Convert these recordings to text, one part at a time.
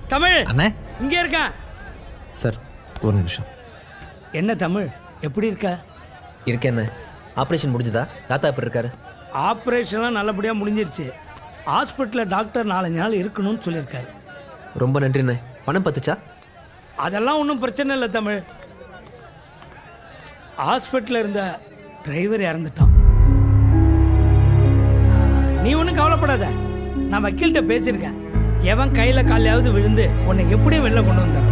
தமிழ் அண்ணே இங்க இருக்கேன் சார் ஒரு நிமிஷம் என்ன தமிழ் எப்படி இருக்க இருக்கேண்ணே ஆப்ரேஷன் முடிஞ்சுதா தாத்தா எப்படி இருக்காரு ஆப்ரேஷன்லாம் நல்லபடியாக முடிஞ்சிருச்சு ஹாஸ்பிட்டலில் டாக்டர் நாலஞ்சு நாள் இருக்கணும்னு சொல்லியிருக்காரு ரொம்ப நன்றிண்ணே பணம் பத்துச்சா அதெல்லாம் ஒன்றும் பிரச்சனை இல்லை தமிழ் ஹாஸ்பிட்டலில் இருந்த டிரைவர் இறந்துட்டான் ஆ, நீ ஒன்றும் கவலைப்படாத நான் வக்கீல்கிட்ட பேசியிருக்கேன் எவன் கையில் காலையாவது விழுந்து உன்னை எப்படியும் வெளில கொண்டு வந்துடுறேன்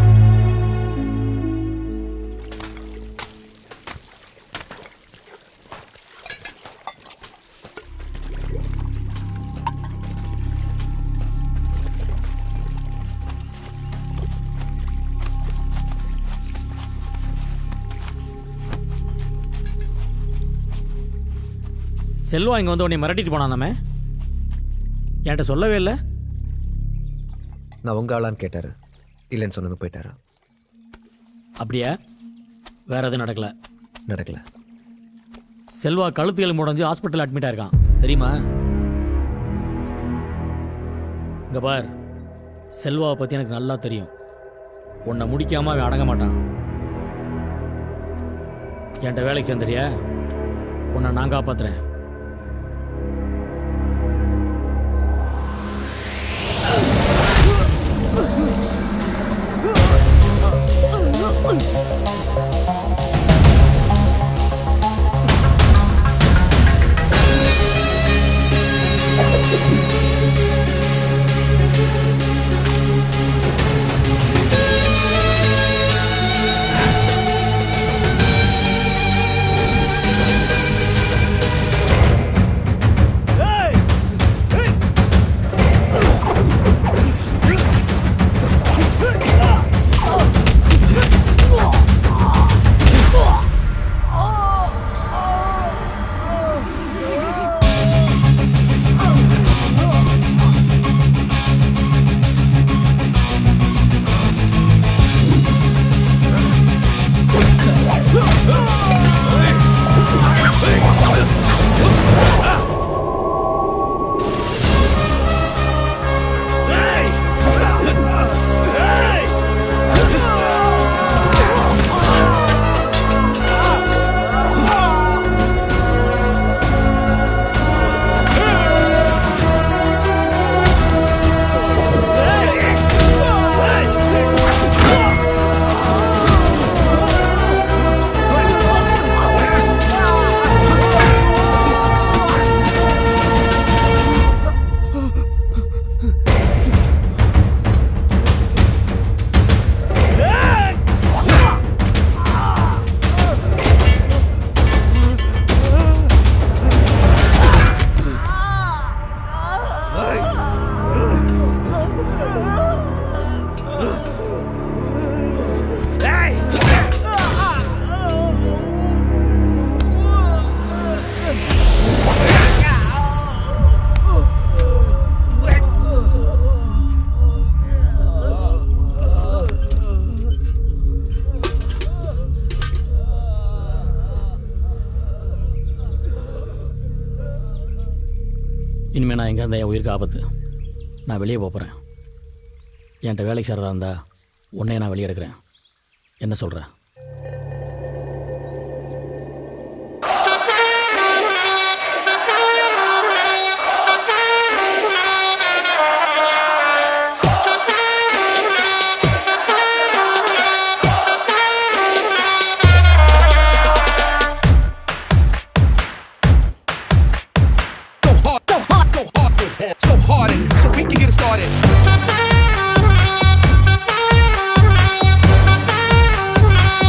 செல்வா இங்கே வந்து உன்னை மிரட்டிட்டு போனானாமே என்கிட்ட சொல்லவே இல்லை நான் உங்க ஆளான்னு கேட்டாரு இல்லைன்னு சொன்னது போயிட்டாரா அப்படியா வேற எதுவும் நடக்கல நடக்கல செல்வா கழுத்துகள் முடஞ்சு ஹாஸ்பிட்டல் அட்மிட் ஆயிருக்கான் தெரியுமா இங்க பார் செல்வாவை பத்தி எனக்கு நல்லா தெரியும் உன்னை முடிக்காம அவன் அடங்க மாட்டான் என்கிட்ட வேலைக்கு சேர்ந்துறியா உன்னை நான் காப்பாத்துறேன் இனிமேல் நான் எங்கே இருந்தால் என் உயிருக்கு ஆபத்து நான் வெளியே போகிறேன் என்கிட்ட வேலைக்கு சேரதா இருந்தா உன்னையே நான் வெளியே எடுக்கிறேன் என்ன சொல்கிற Go hard, go hard, go hard, go hard, so hard, and so we can get it started.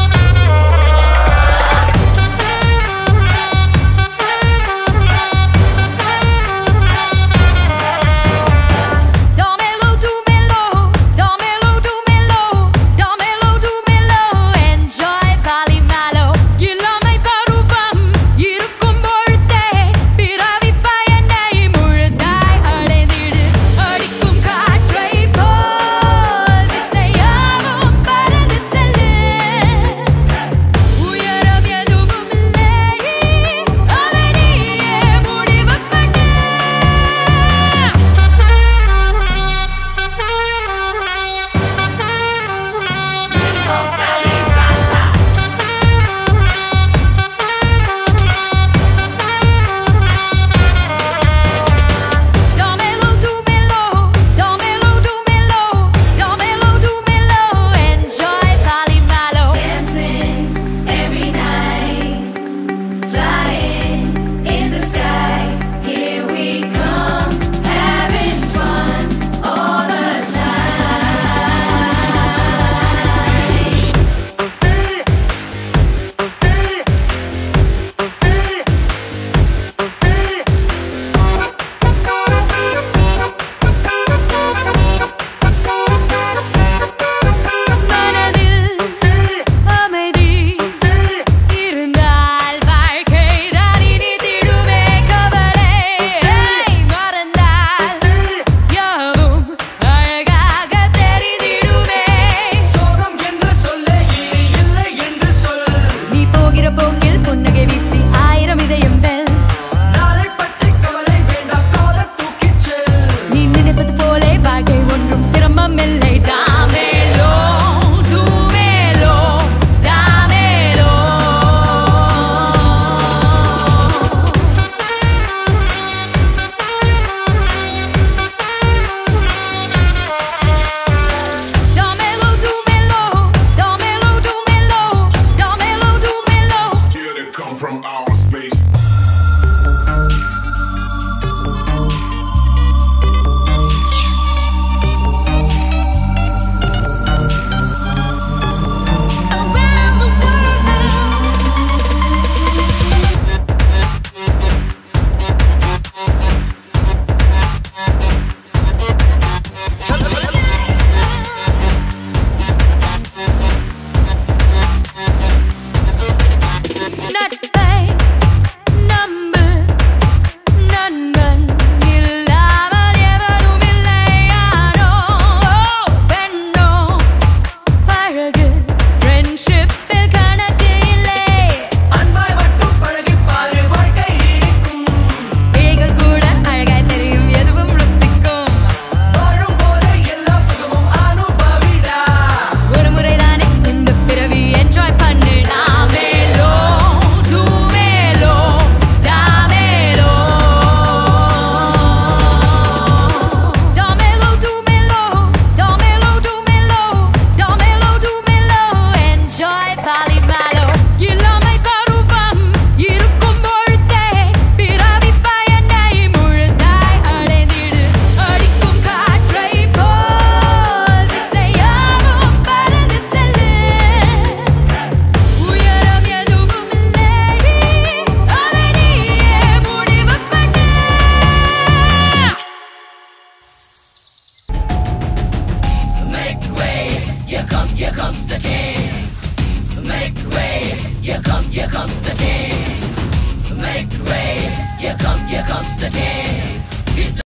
comes the king. Make way, here come, here comes the king. Make way, here come, here comes the king.